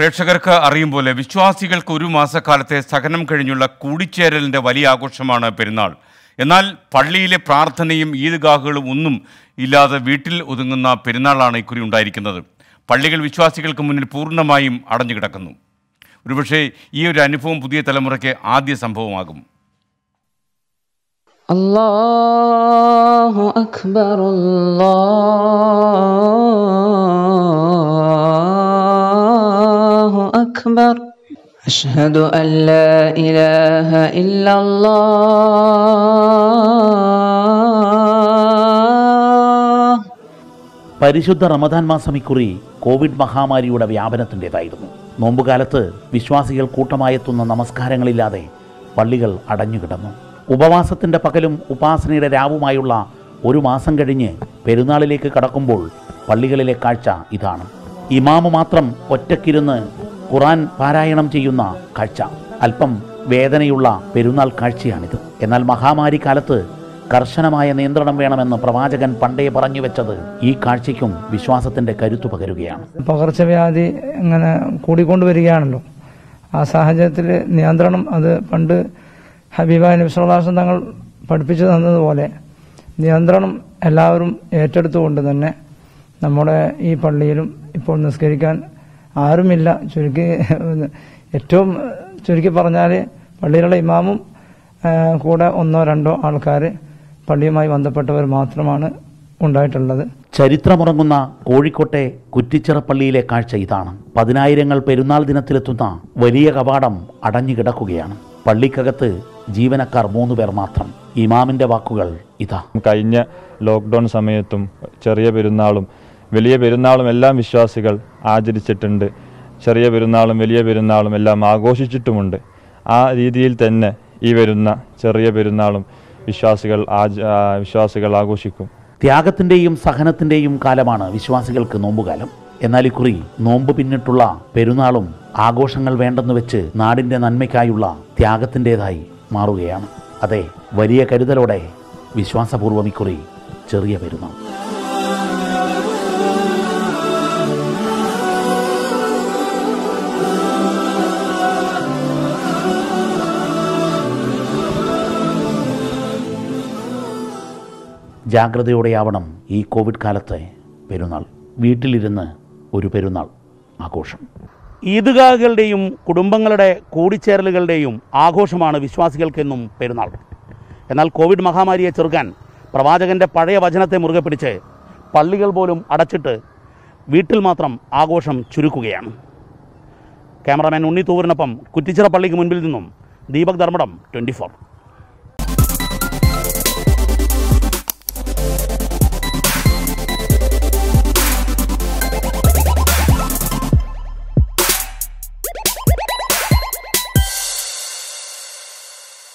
പ്രേക്ഷകർക്ക് അറിയും പോലെ വിശ്വാസികൾക്ക് ഒരു മാസക്കാലത്തെ സഹനം കഴിഞ്ഞുള്ള കൂടിച്ചേരലിൻ്റെ വലിയ ആഘോഷമാണ് പെരുന്നാൾ എന്നാൽ പള്ളിയിലെ പ്രാർത്ഥനയും ഈദ്ഗാഹുകളും ഒന്നും ഇല്ലാതെ വീട്ടിൽ ഒതുങ്ങുന്ന പെരുന്നാളാണ് ഇക്കുറി ഉണ്ടായിരിക്കുന്നത് പള്ളികൾ വിശ്വാസികൾക്ക് മുന്നിൽ പൂർണ്ണമായും അടഞ്ഞു കിടക്കുന്നു ഒരുപക്ഷെ ഈ ഒരു അനുഭവം പുതിയ തലമുറയ്ക്ക് ആദ്യ സംഭവമാകും الله أكبر الله أكبر أشهد أن لا إله إلا الله പരിശുദ്ധ റമദാൻ മാസം ഇക്കുറി കോവിഡ് മഹാമാരിയുടെ വ്യാപനത്തിൻ്റെതായിരുന്നു നോമ്പുകാലത്ത് വിശ്വാസികൾ കൂട്ടമായെത്തുന്ന നമസ്കാരങ്ങളില്ലാതെ പള്ളികൾ അടഞ്ഞുകിടന്നു ഉപവാസത്തിൻ്റെ പകലും ഉപാസനയുടെ രാവുമായുള്ള ഒരു മാസം കഴിഞ്ഞ് പെരുന്നാളിലേക്ക് കടക്കുമ്പോൾ പള്ളികളിലെ കാഴ്ച ഇതാണ് ഇമാമ് മാത്രം ഒറ്റക്കിരുന്ന് ഖുറാൻ പാരായണം ചെയ്യുന്ന കാഴ്ച അല്പം വേദനയുള്ള പെരുന്നാൾ കാഴ്ചയാണിത് എന്നാൽ മഹാമാരി കാലത്ത് കർശനമായ നിയന്ത്രണം വേണമെന്ന് പ്രവാചകൻ പണ്ടേ പറഞ്ഞു വെച്ചത് ഈ കാഴ്ചയ്ക്കും വിശ്വാസത്തിന്റെ കരുത്തു പകരുകയാണ് പകർച്ചവ്യാധി ഇങ്ങനെ കൂടിക്കൊണ്ട് വരികയാണല്ലോ ആ സാഹചര്യത്തിൽ നിയന്ത്രണം അത് പണ്ട് ഹബീബ നബി സ്വലാസം തങ്ങൾ പഠിപ്പിച്ചു തന്നതുപോലെ നിയന്ത്രണം എല്ലാവരും ഏറ്റെടുത്തുകൊണ്ട് തന്നെ നമ്മുടെ ഈ പള്ളിയിലും ഇപ്പോൾ നിസ്കരിക്കാൻ ആരുമില്ല ചുരുക്കി ഏറ്റവും ചുരുക്കി പറഞ്ഞാൽ പള്ളിയിലുള്ള ഇമാമും ആ, കൂടെ ഒന്നോ രണ്ടോ ആൾക്കാർ പള്ളിയുമായി ബന്ധപ്പെട്ടവർ മാത്രമാണ് ഉണ്ടായിട്ടുള്ളത് ചരിത്രമുറങ്ങുന്ന കോഴിക്കോട്ടെ കുറ്റിച്ചിറ പള്ളിയിലെ കാഴ്ച ഇതാണ് പതിനായിരങ്ങൾ പെരുന്നാൾ ദിനത്തിലെത്തുന്ന വലിയ കവാടം അടഞ്ഞു കിടക്കുകയാണ് പള്ളിക്കകത്ത് ജീവനക്കാർ മൂന്ന് പേർ മാത്രം ഇമാമിന്റെ വാക്കുകൾ ഇതാ കഴിഞ്ഞ ലോക്ക്ഡൗൺ സമയത്തും ചെറിയ പെരുന്നാളും വലിയ പെരുന്നാളും എല്ലാം വിശ്വാസികൾ ആചരിച്ചിട്ടുണ്ട് ചെറിയ പെരുന്നാളും വലിയ പെരുന്നാളും എല്ലാം ആഘോഷിച്ചിട്ടുമുണ്ട് ആ രീതിയിൽ തന്നെ ഈ വരുന്ന ചെറിയ പെരുന്നാളും വിശ്വാസികൾ ആച ആ, വിശ്വാസികൾ ആഘോഷിക്കും ത്യാഗത്തിന്റെയും സഹനത്തിന്റെയും കാലമാണ് വിശ്വാസികൾക്ക് നോമ്പുകാലം എന്നാൽ ഇക്കുറി നോമ്പ് പിന്നിട്ടുള്ള പെരുന്നാളും ആഘോഷങ്ങൾ വേണ്ടെന്ന് വെച്ച് നാടിന്റെ നന്മയ്ക്കായുള്ള ത്യാഗത്തിൻ്റെതായി മാറുകയാണ് അതെ വലിയ കരുതലോടെ വിശ്വാസപൂർവ്വം ഇക്കുറി ചെറിയ പെരുന്നാൾ ജാഗ്രതയോടെയാവണം ഈ കോവിഡ് കാലത്തെ പെരുന്നാൾ വീട്ടിലിരുന്ന് ഒരു പെരുന്നാൾ ആഘോഷം ഈദ്ഗാഹുകളുടെയും കുടുംബങ്ങളുടെ കൂടിച്ചേരലുകളുടെയും ആഘോഷമാണ് വിശ്വാസികൾക്കെന്നും പെരുന്നാൾ എന്നാൽ കോവിഡ് മഹാമാരിയെ ചെറുക്കാൻ പ്രവാചകൻ്റെ പഴയ വചനത്തെ മുറുകെ പിടിച്ച് പള്ളികൾ പോലും അടച്ചിട്ട് വീട്ടിൽ മാത്രം ആഘോഷം ചുരുക്കുകയാണ് ക്യാമറാമാൻ ഉണ്ണി തൂവറിനൊപ്പം കുറ്റിച്ചിറ പള്ളിക്ക് മുൻപിൽ നിന്നും ദീപക് ധർമ്മടം ട്വൻറ്റി